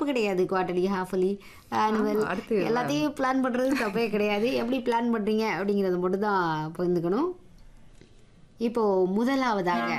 கிடையாது quarterly ஹாஃபலி annual ஆமா, அடுத்து எல்லாத்தையும் பிளான் பண்றது தப்பே கிடையாது எப்படி பிளான் பண்றீங்க அப்படிங்கறத மட்டும் தான் பகிர்ந்துக்கணும் இப்போ முதலாவதாக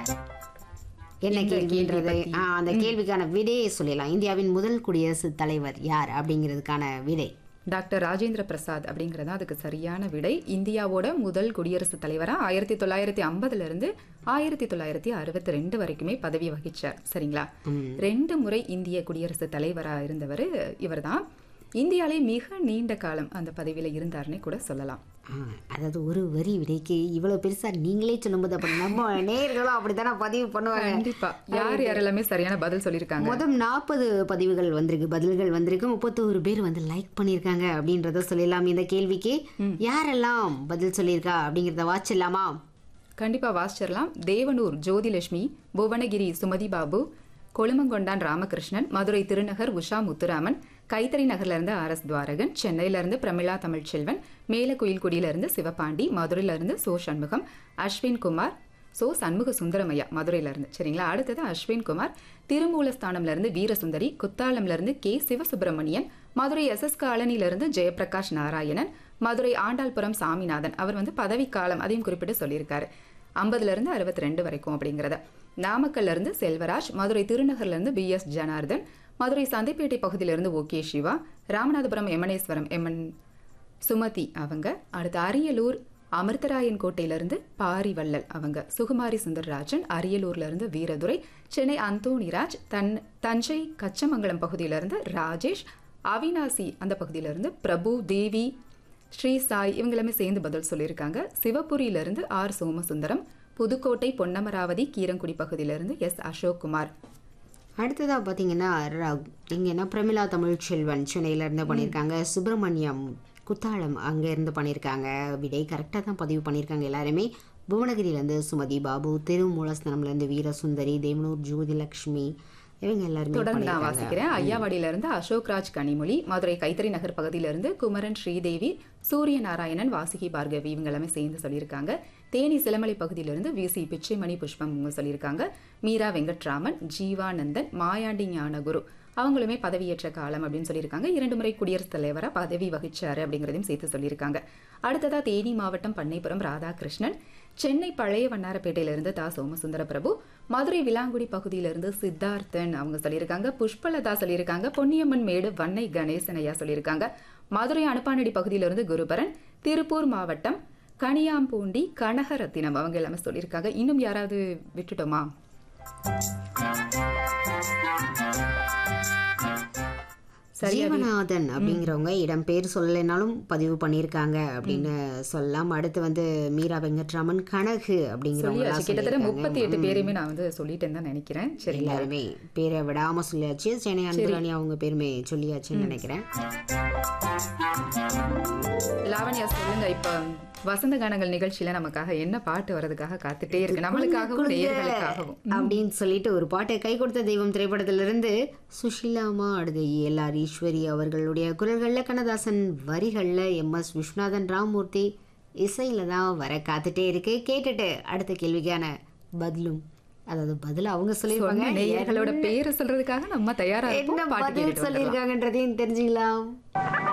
என்ன இந்த கேள்வின்றது கேள்வி பத்தி. ஆ, அந்த கேள்விக்கான விடையை சொல்லிடலாம் இந்தியாவின் முதல் குடியரசுத் தலைவர் யார் அப்படிங்கிறதுக்கான விடை டாக்டர் ராஜேந்திர பிரசாத் அப்படிங்கறதா அதுக்கு சரியான விடை இந்தியாவோட முதல் குடியரசுத் தலைவரா ஆயிரத்தி தொள்ளாயிரத்தி ஐம்பதுல இருந்து ஆயிரத்தி தொள்ளாயிரத்தி அறுபத்தி ரெண்டு வரைக்குமே பதவி வகிச்சார் சரிங்களா ரெண்டு முறை இந்திய குடியரசுத் தலைவரா இருந்தவர் இவர்தான் இந்தியாலே மிக நீண்ட காலம் அந்த பதவியில இருந்தாருன்னே கூட சொல்லலாம் ஆ, அதாவது ஒரு வரி விடைக்கு இவ்வளவு பெருசா நீங்களே சொல்லும்போது அப்ப நம்ம நேயர்களும் அப்படித்தானே பதிவு பண்ணுவாங்க கண்டிப்பா யார் யாரெல்லாமே சரியான பதில் சொல்லியிருக்காங்க மொத்தம் நாற்பது பதிவுகள் வந்திருக்கு பதில்கள் வந்திருக்கு முப்பத்தோரு பேர் வந்து லைக் பண்ணியிருக்காங்க அப்படின்றத சொல்லலாம் இந்த கேள்விக்கு யாரெல்லாம் பதில் சொல்லியிருக்கா அப்படிங்கிறத வாச்சிடலாமா கண்டிப்பா வாசிச்சிடலாம் தேவனூர் ஜோதிலட்சுமி புவனகிரி சுமதி பாபு கொழுமங்கொண்டான் ராமகிருஷ்ணன் மதுரை திருநகர் உஷா முத்துராமன் கைத்தறி நகர்ல இருந்து ஆர் எஸ் துவாரகன் சென்னையில இருந்து பிரமிளா தமிழ்ச்செல்வன் மேலக்குயில்குடியில இருந்து சிவபாண்டி மதுரையில இருந்து சோ சண்முகம் அஸ்வின் குமார் சோ சண்முக சுந்தரமையா மதுரையில இருந்து சரிங்களா அடுத்தது அஸ்வின் குமார் திருமூலஸ்தானம்ல இருந்து வீரசுந்தரி குத்தாலம்ல இருந்து K Sivasubramanian Madurai S S காலனில இருந்து ஜெயபிரகாஷ் நாராயணன் மதுரை ஆண்டாள்புரம் சாமிநாதன் அவர் வந்து பதவிக்காலம் அதையும் குறிப்பிட்டு சொல்லியிருக்காரு ஐம்பதுல இருந்து அறுபத்தி ரெண்டு வரைக்கும் அப்படிங்கிறத நாமக்கல்ல இருந்து செல்வராஜ் மதுரை திருநகர்ல இருந்து பி எஸ் ஜனார்தன் மதுரை சந்தைப்பேட்டை பகுதியிலிருந்து ஓகே சிவா ராமநாதபுரம் எமனேஸ்வரம் எம்என் சுமதி அவங்க அடுத்து அரியலூர் அமிர்தராயன் கோட்டையிலிருந்து பாரிவள்ளல் அவங்க சுகுமாரி சுந்தரராஜன் அரியலூர்ல இருந்து வீரதுரை சென்னை அந்தோணிராஜ் தன் தஞ்சை கச்சமங்கலம் பகுதியிலிருந்து ராஜேஷ் அவினாசி அந்த பகுதியிலிருந்து பிரபு தேவி ஸ்ரீ சாய் இவங்க எல்லாமே சேர்ந்து பதில் சொல்லியிருக்காங்க சிவபுரியிலிருந்து ஆர் சோமசுந்தரம் புதுக்கோட்டை பொன்னமராவதி கீரங்குடி பகுதியிலிருந்து எஸ் அசோக் குமார் அடுத்ததா பார்த்தீங்கன்னா ரக் இங்கன்னா பிரமிளா தமிழ்ச்செல்வன் சென்னையில இருந்து பண்ணியிருக்காங்க சுப்பிரமணியம் குத்தாலம் அங்க இருந்து பண்ணியிருக்காங்க விடை கரெக்டாக தான் பதிவு பண்ணியிருக்காங்க எல்லாருமே புவனகிரியிலேருந்து சுமதி பாபு திருமூலஸ்தனம்லேருந்து வீரசுந்தரி தேவனூர் ஜோதிலக்ஷ்மி இவங்க எல்லாருமே தொடர்ந்து நான் பண்ணியிருக்காங்க வாசிக்கிறேன் ஐயாவாடியில இருந்து அசோக் ராஜ் கனிமொழி மதுரை கைத்தறி நகர் பகுதியிலிருந்து குமரன் ஸ்ரீதேவி சூரிய நாராயணன் வாசுகி பார்கவி இவங்க எல்லாமே சேர்ந்து சொல்லியிருக்காங்க தேனி சிலமலை பகுதியிலிருந்து விசி பிச்சைமணி புஷ்பம் இவங்க சொல்லியிருக்காங்க மீரா வெங்கட்ராமன் ஜீவானந்தன் மாயாண்டி ஞானகுரு அவங்களுமே பதவியேற்ற காலம் அப்படின்னு சொல்லியிருக்காங்க இரண்டு முறை குடியரசுத் தலைவராக பதவி வகிச்சாரு அப்படிங்கிறதையும் சேர்த்து சொல்லியிருக்காங்க அடுத்ததா தேனி மாவட்டம் பண்ணைப்புறம் ராதாகிருஷ்ணன் சென்னை பழைய வண்ணாரப்பேட்டையிலிருந்து தா சோமசுந்தர பிரபு மதுரை விலாங்குடி பகுதியிலிருந்து சித்தார்த்தன் அவங்க சொல்லியிருக்காங்க புஷ்பலதா சொல்லியிருக்காங்க பொன்னியம்மன் மேடு வன்னை கணேசன் ஐயா சொல்லியிருக்காங்க மதுரை அனுப்பானடி பகுதியிலிருந்து குருபரன் திருப்பூர் மாவட்டம் கனியாம்பூண்டி கனகரத்தினம் அவங்க எல்லாமே சொல்லியிருக்காங்க இன்னும் யாராவது விட்டுட்டோமா சரியா ஜீவநாதன் அப்படிங்கிறவங்க இடம் பேர் சொல்லலைனாலும் பதிவு பண்ணியிருக்காங்க அப்படின்னு சொல்லலாம் அடுத்து வந்து மீரா வெங்கட்ராமன் கனகு அப்படிங்கிறவங்க சொல்லியாச்சு கிட்டத்தட்ட முப்பத்தி எட்டு பேரையுமே நான் வந்து சொல்லிட்டேன்னு தான் நினைக்கிறேன் சரி எல்லாருமே பேரை விடாம சொல்லியாச்சு சென்னை அன்புராணி அவங்க பேருமே சொல்லியாச்சுன்னு நினைக்கிறேன் லாவண்யா சொல்லுங்க இப்ப வசந்த கானங்கள் நிகழ்ச்சியில நமக்காக என்ன பாட்டு வர்றதுக்காக காத்துட்டே இருக்கு நம்மளுக்காகவும் நேயர்களுக்காகவும் அப்படின்னு சொல்லிட்டு ஒரு பாட்டை கை கொடுத்த தெய்வம் திரைப்படத்திலிருந்து சுஷிலாமா அடுத்து எல்ஆர் ஈஸ்வரி அவர்களுடைய குரல்கள்ல கண்ணதாசன் வரிகள்ல எம் எஸ் விஸ்வநாதன் ராமூர்த்தி இசையில தான் வர காத்துட்டே இருக்கு கேட்டுட்டு அடுத்த கேள்விக்கான பதிலும் அதாவது பதில் அவங்க சொல்லியிருப்பாங்க சொன்ன நேயர்களோட பேரை சொல்றதுக்காக நம்ம தயாரா என்ன இருப்போம் பாட்டு பதில் கேட்டுட்டு வந்துடலாம். சொல்லியிருக்காங்கன்றதையும் தெரிஞ்சுக்கலாம்